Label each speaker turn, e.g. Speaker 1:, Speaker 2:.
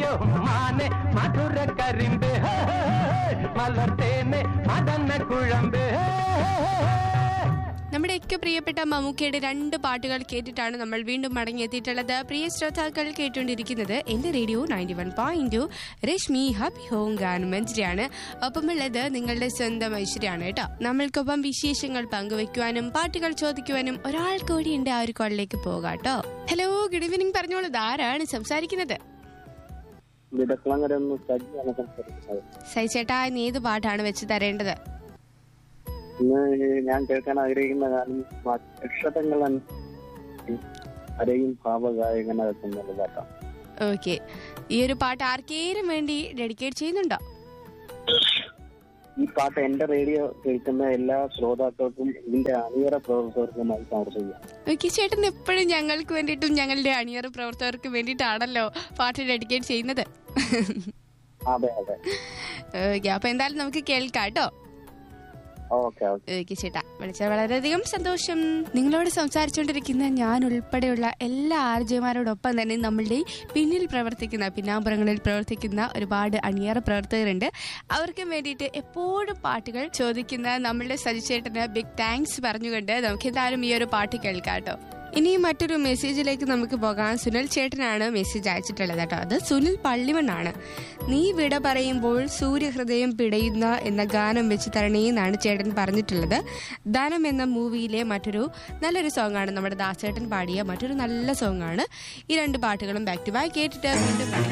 Speaker 1: മാനെ മധുര കരിമ്പ് മലർത്തേനെ മദന കുഴമ്പ്
Speaker 2: നമ്മുടെയൊക്കെ പ്രിയപ്പെട്ട മമ്മൂക്കയുടെ രണ്ട് പാട്ടുകൾ കേട്ടിട്ടാണ് നമ്മൾ വീണ്ടും മടങ്ങിയെത്തിയിട്ടുള്ളത് പ്രിയ ശ്രോതാക്കൾ കേട്ടുകൊണ്ടിരിക്കുന്നത് എന്റെ radio ninety one point two Rashmi happy home ഗാനമെന്റിയാണ് ഒപ്പമുള്ളത് നിങ്ങളുടെ സ്വന്തം ഐശ്വര്യാണ് കേട്ടോ നമ്മൾക്കൊപ്പം വിശേഷങ്ങൾ പങ്കുവെക്കുവാനും പാട്ടുകൾ ചോദിക്കുവാനും ഒരാൾ കൂടിയുണ്ട് ആ ഒരു കോളിലേക്ക് പോകാം കേട്ടോ ഹലോ ഗുഡ് ഈവനിങ് പറഞ്ഞോളൂ ആരാണ് സംസാരിക്കുന്നത്
Speaker 3: വിടക്കുളങ്ങര ഒന്ന് സജ്ജാണ് സംസാരിക്കുന്നത്
Speaker 2: സൈചേട്ടാ ഇന്ന് ഏത് പാട്ടാണ് വെച്ച് തരേണ്ടത്
Speaker 3: ഇന്ന് ഞാൻ കേൾക്കാൻ ആഗ്രഹിക്കുന്ന ഗാനം അക്ഷതങ്ങൾ അരയും ഭാവഗായകനകത്ത് എന്നുള്ള പാട്ടാണ്
Speaker 2: ഓക്കെ ഈ ഒരു പാട്ട് ആർക്കേലും വേണ്ടി ഡെഡിക്കേറ്റ് ചെയ്യുന്നുണ്ടോ
Speaker 3: ഈ പാട്ട് എന്റെ റേഡിയോ കേൾക്കുന്ന എല്ലാ ശ്രോതാക്കൾക്കും ഇതിന്റെ അണിയറ പ്രവർത്തകർക്കുമായി സമർപ്പിക്കാം
Speaker 2: ഓക്കെ ചേട്ടൻ എപ്പോഴും ഞങ്ങൾക്ക് വേണ്ടിയിട്ടും ഞങ്ങളുടെ അണിയറ പ്രവർത്തകർക്ക് വേണ്ടിയിട്ടാണല്ലോ പാട്ട് ഡെഡിക്കേറ്റ് ചെയ്യുന്നത്
Speaker 3: അതെ അതെ
Speaker 2: ഓക്കെ അപ്പൊ എന്തായാലും നമുക്ക് കേൾക്കാം കേട്ടോ
Speaker 3: ഓക്കെ ഓക്കെ
Speaker 2: ഓക്കെ ചേട്ടാ വിളിച്ചത് വളരെയധികം സന്തോഷം നിങ്ങളോട് സംസാരിച്ചുകൊണ്ടിരിക്കുന്ന ഞാൻ ഉൾപ്പെടെയുള്ള എല്ലാ ആർജമാരോടൊപ്പം തന്നെ നമ്മളുടെ പിന്നിൽ പ്രവർത്തിക്കുന്ന പിന്നാമ്പുറങ്ങളിൽ പ്രവർത്തിക്കുന്ന ഒരുപാട് അണിയറ പ്രവർത്തകരുണ്ട് അവർക്കും വേണ്ടിയിട്ട് എപ്പോഴും പാട്ടുകൾ ചോദിക്കുന്ന നമ്മളുടെ സജിച്ചേട്ടന് ബിഗ് താങ്ക്സ് പറഞ്ഞുകൊണ്ട് നമുക്ക് എന്തായാലും ഈ ഒരു പാട്ട് കേൾക്കാം കേട്ടോ ഇനി മറ്റൊരു മെസ്സേജിലേക്ക് നമുക്ക് പോകാം സുനിൽ ചേട്ടനാണ് മെസ്സേജ് അയച്ചിട്ടുള്ളത് കേട്ടോ അത് സുനിൽ പള്ളിമണ്ണാണ് നീ വിട പറയുമ്പോൾ സൂര്യഹൃദയം പിടയുന്ന എന്ന ഗാനം വെച്ച് തരണേ എന്നാണ് ചേട്ടൻ പറഞ്ഞിട്ടുള്ളത് ധനം എന്ന മൂവിയിലെ മറ്റൊരു നല്ലൊരു സോങ് ആണ് നമ്മുടെ ദാസേട്ടൻ പാടിയ മറ്റൊരു നല്ല സോങ് ആണ് ഈ രണ്ട് പാട്ടുകളും ബാക്ക് ടു ബാക്ക് കേട്ടിട്ട് വീണ്ടും